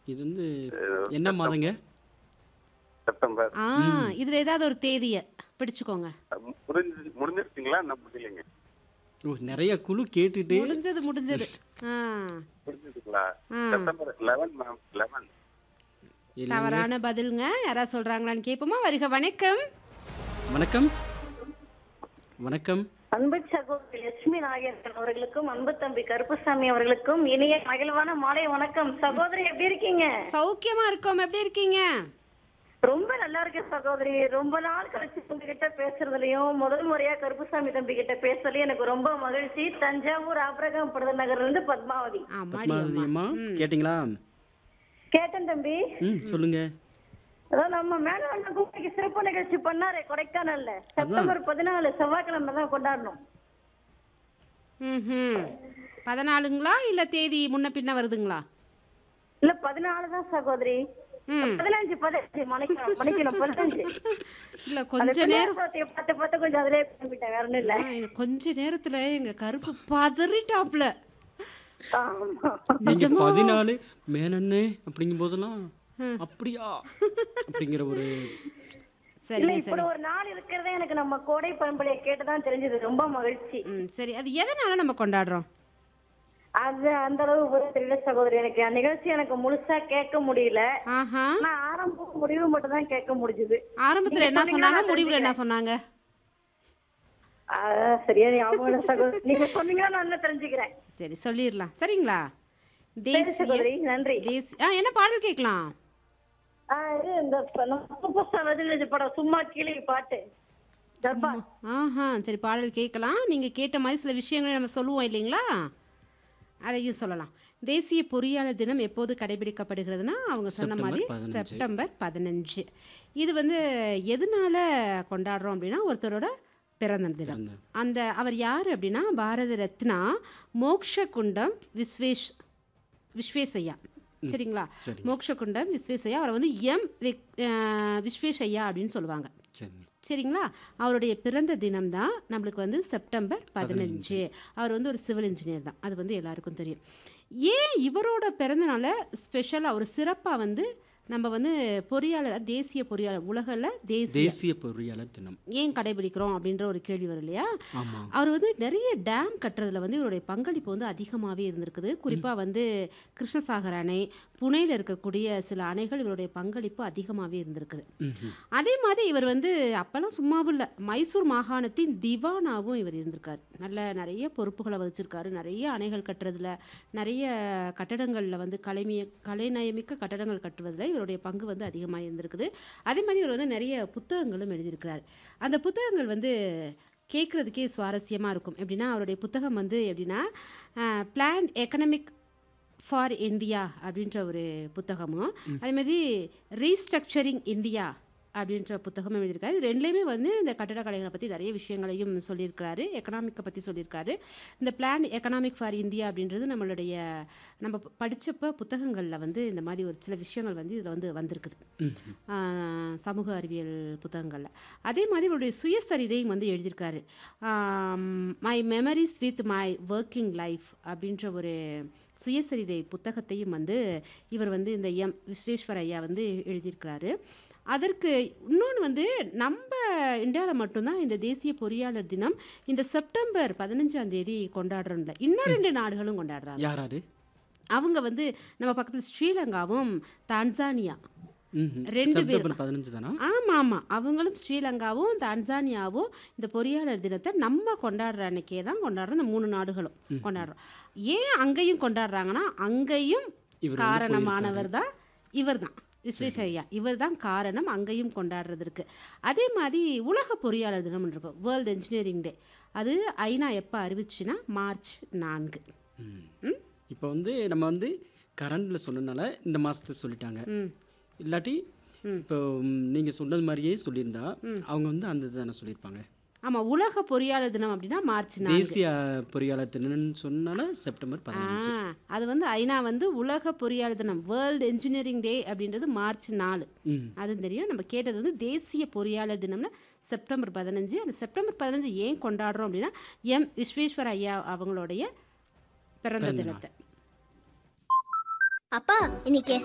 இது வந்து என்ன மாதங்க செப்டம்பர் ஆ இதுல ஏதாவது ஒரு தேதிய பிடிச்சுக்கோங்க முடிஞ்சு முடிஞ்சிருச்சுங்களா என்ன முடியலைங்க ஓ நிறைய குழு கேட்டுட்டு முடிஞ்சது முடிஞ்சது ஆ முடிஞ்சதுங்களா ஆ. செப்டம்பர் லெவன் மேம் லெவன் இல்லைங்க. தவறான பதிலுங்க யாராவது சொல்றாங்களான்னு கேட்போமா வருக வணக்கம் வணக்கம் வணக்கம் அன்பு சகோதரி லட்சுமி நாகேந்திரன் அவர்களுக்கும் அன்பு தம்பி கருப்புசாமி அவர்களுக்கும் இனிய மகிழ்வான மாலை வணக்கம் சகோதரி எப்படி இருக்கீங்க சௌக்கியமா இருக்கோம் எப்படி இருக்கீங்க ரொம்ப நல்லா இருக்கேன் சகோதரி ரொம்ப நாள் கழிச்சு உங்ககிட்ட பேசுறதுலயும் முதல் முறையா கருப்புசாமி தம்பி கிட்ட பேசுறதுலயும் எனக்கு ரொம்ப மகிழ்ச்சி தஞ்சாவூர் ஆபரகம் படுத நகர்ல இருந்து பத்மாவதி ஆமாடி பத்மாவதி அம்மா அம்மா கேட்டிங்களா கேட்டேன் தம்பி ம் சொல்லுங்க அதான் நம்ம மேல கூப்பிட்டு சிறப்பு நிகழ்ச்சி பண்ணாரே கொடைக்கானல்ல செப்டம்பர் பதினாலு செவ்வாய்க்கிழமை தான் கொண்டாடணும் ம் பதினாலுங்களா இல்ல தேதி முன்ன பின்ன வருதுங்களா இல்ல பதினாலு தான் சகோதரி ம் பதினஞ்சு பதினஞ்சு மணிக்கணும் மணிக்கணும் பதினஞ்சு இல்ல அந்த கொஞ்ச நேரம் பிள்ளையார் பார்த்து பார்த்து கொஞ்சம் அதிலே கிளம்பிட்டேன் வேற ஒண்ணும் இல்ல ஆ, எனக்கு கொஞ்ச நேரத்துல எங்க கருப்பு பதறிட்டாப்ல ஆமா. நீங்க பதினாலு மேனன்னு அப்படிங்கும் போதெல்லாம் அப்படியா அப்படிங்கிற ஒரு இல்ல சரிங்க இப்படி சரி ஒரு நாள் இருக்கிறதே எனக்கு நம்ம கோடை பண்பலையை கேட்டுதான் தெரிஞ்சது ரொம்ப மகிழ்ச்சி ம் சரி அது எதனால நம்ம கொண்டாடுறோம் அது அந்த அளவு ஒரு தெரியல சகோதரி எனக்கு அந்த நிகழ்ச்சி எனக்கு முழுசா கேட்க முடியல ஆஹா ஆனா ஆரம்பம் முடிவு மட்டும் தான் கேட்க முடிஞ்சது ஆரம்பத்துல என்ன சொன்னாங்க முடிவுல என்ன சொன்னாங்க ஆஹ் சரியா ஞாபகம் இல்ல சகோதரி நீங்க சொன்னீங்கன்னா நான் என்ன தெரிஞ்சுக்கிறேன் சரி சொல்லிடலாம் சரிங்களா சரி தேசிய சகோதரி நன்றி தேசிய ஆ என்ன பாடல் கேட்கலாம் ஆஹ் இது இந்த ப- நம்ம சூப்பர் ஸ்டார் ரஜினி படம் சும்மா கீழே பாட்டு தர்பார் ஆஹா சரி பாடல் கேட்கலாம் நீங்கள் கேட்ட மாதிரி சில விஷயங்களை நம்ம சொல்லுவோம் இல்லைங்களா அதையும் சொல்லலாம் தேசிய பொறியாளர் தினம் எப்போது கடைபிடிக்கப்படுகிறதுனா அவங்க சொன்ன செப்டம்பர் மாதிரி 15. செப்டம்பர் பதினஞ்சு இது வந்து எதனால கொண்டாடுறோம் அப்படின்னா ஒருத்தரோட பிறந்த தினம் பிறந்த. அந்த அவர் யார் அப்படின்னா பாரத ரத்னா மோக்ஷகுண்டம் விஸ்வேஷ் விஸ்வேசையா சரிங்களா சரி மோக்ஷகுண்டம் விஸ்வேசையா அவரை வந்து எம் விக்- அஹ் விஸ்வேஷையா அப்படின்னு சொல்லுவாங்க சரி சரிங்களா அவருடைய பிறந்த தினம் தான் நம்மளுக்கு வந்து செப்டம்பர் பதினஞ்சு அவர் வந்து ஒரு சிவில் இன்ஜினியர் தான் அது வந்து எல்லாருக்கும் தெரியும் ஏன் இவரோட பிறந்தநாள ஸ்பெஷலாக ஒரு சிறப்பாக வந்து நம்ம வந்து பொறியாளர் தேசிய பொறியாளர் உலகில் தேசிய தேசிய பொறியாளர் தினம் ஏன் கடைபிடிக்கிறோம் அப்படின்ற ஒரு கேள்வி வரும் இல்லையா ஆமா அவர் வந்து நிறைய டேம் கட்டுறதுல வந்து இவருடைய பங்களிப்பு வந்து அதிகமாகவே இருந்திருக்குது குறிப்பாக வந்து கிருஷ்ணசாகர் அணை புனேல இருக்கக்கூடிய சில அணைகள் இவருடைய பங்களிப்பு அதிகமாகவே இருந்திருக்குது ம்ஹும். அதே மாதிரி இவர் வந்து அப்போல்லாம் சும்மாவும் இல்லை மைசூர் மாகாணத்தின் திவானாவும் இவர் இருந்திருக்கார் நல்ல நிறைய பொறுப்புகளை வகிச்சிருக்காரு நிறைய அணைகள் கட்டுறதுல நிறைய கட்டடங்களில் வந்து கலைமிய கலைநயமிக்க கட்டடங்கள் கட்டுவதில் இவருடைய பங்கு வந்து அதிகமாக இருந்திருக்குது அதே மாதிரி இவர் வந்து நிறைய புத்தகங்களும் எழுதியிருக்கிறார் அந்த புத்தகங்கள் வந்து கேட்குறதுக்கே சுவாரஸ்யமாக இருக்கும் எப்படின்னா அவருடைய புத்தகம் வந்து எப்படின்னா பிளான் எக்கனாமிக் ஃபார் இந்தியா அப்படின்ற ஒரு புத்தகமும் அதே மாதிரி ரீஸ்ட்ரக்சரிங் இந்தியா அப்படின்ற புத்தகமும் எழுதியிருக்காரு இது ரெண்டுலேயுமே வந்து இந்த கட்டடக்கலைகளை பற்றி நிறைய விஷயங்களையும் சொல்லியிருக்காரு எக்கனாமிக்கை பற்றி சொல்லியிருக்காரு இந்த பிளான் எக்கனாமிக் ஃபார் இந்தியா அப்படின்றது நம்மளுடைய நம்ம படித்தப்போ புத்தகங்களில் வந்து இந்த மாதிரி ஒரு சில விஷயங்கள் வந்து இதில் வந்து வந்திருக்குது ம்ஹும். ஆஹ் சமூக அறிவியல் புத்தகங்களில் அதே மாதிரி இவருடைய சுயசரிதையும் வந்து எழுதியிருக்காரு my memories with my working life அப்படின்ற ஒரு சுயசரிதை புத்தகத்தையும் வந்து இவர் வந்து இந்த எம் விஸ்வேஸ்வர் ஐயா வந்து எழுதியிருக்கிறாரு அதற்கு இன்னொன்று வந்து நம்ம இந்தியாவில் மட்டும்தான் இந்த தேசிய பொறியாளர் தினம் இந்த செப்டம்பர் பதினஞ்சாம் தேதி கொண்டாடுறோம்ல இன்னும் ரெண்டு நாடுகளும் கொண்டாடுறாங்க யார் யாரு அவங்க வந்து நம்ம பக்கத்தில் ஸ்ரீலங்காவும் தான்சானியா ம்ஹும். ரெண்டு பேரும். செப்டம்பர் பதினஞ்சு தானா ஆமாம் ஆமாம் அவங்களும் ஸ்ரீலங்காவும் தான்சானியாவும் இந்த பொறியாளர் தினத்தை நம்ம கொண்டாடுற அன்னைக்கே தான் கொண்டாடுறோம் இந்த மூணு நாடுகளும் கொண்டாடுறோம் ஏன் அங்கேயும் கொண்டாடுறாங்கன்னா அங்கேயும் இவர் வந்து காரணமானவர் தான் இவர் தான் விஸ்வேஸ்வரையா இவர் தான் காரணம் அங்கேயும் கொண்டாடுறதுக்கு அதே மாதிரி உலக பொறியாளர் தினம் இருக்கும் வேர்ல்டு இன்ஜினியரிங் டே அது ஐநா எப்போ அறிவிச்சுன்னா மார்ச் நான்கு ம். இப்போ வந்து நம்ம வந்து கரண்ட்ல சொன்னனால இந்த மாசத்தை சொல்லிட்டாங்க ம் இல்லாட்டி இப்போ ம், நீங்க சொன்னது மாதிரியே சொல்லியிருந்தா அவங்க வந்து அந்த தானே சொல்லியிருப்பாங்க ஆமாம் உலக பொறியாளர் தினம் அப்படின்னா மார்ச் நான்கு தேசிய பொறியாளர் தினம்னு சொன்னால செப்டம்பர் பதினஞ்சு ஆ, அது வந்து ஐநா வந்து உலக பொறியாளர் தினம் வேர்ல்டு இன்ஜினியரிங் டே அப்படின்றது மார்ச் நாலு ம் அது தெரியும் நம்ம கேட்டது வந்து தேசிய பொறியாளர் தினம்னு செப்டம்பர் பதினஞ்சு அந்த செப்டம்பர் பதினஞ்சு ஏன் கொண்டாடுறோம் அப்படின்னா எம் விஸ்வேஸ்வர் ஐயா அவங்களுடைய பிறந்த பிறந்த நாள். தினத்தை அப்பா இன்னைக்கு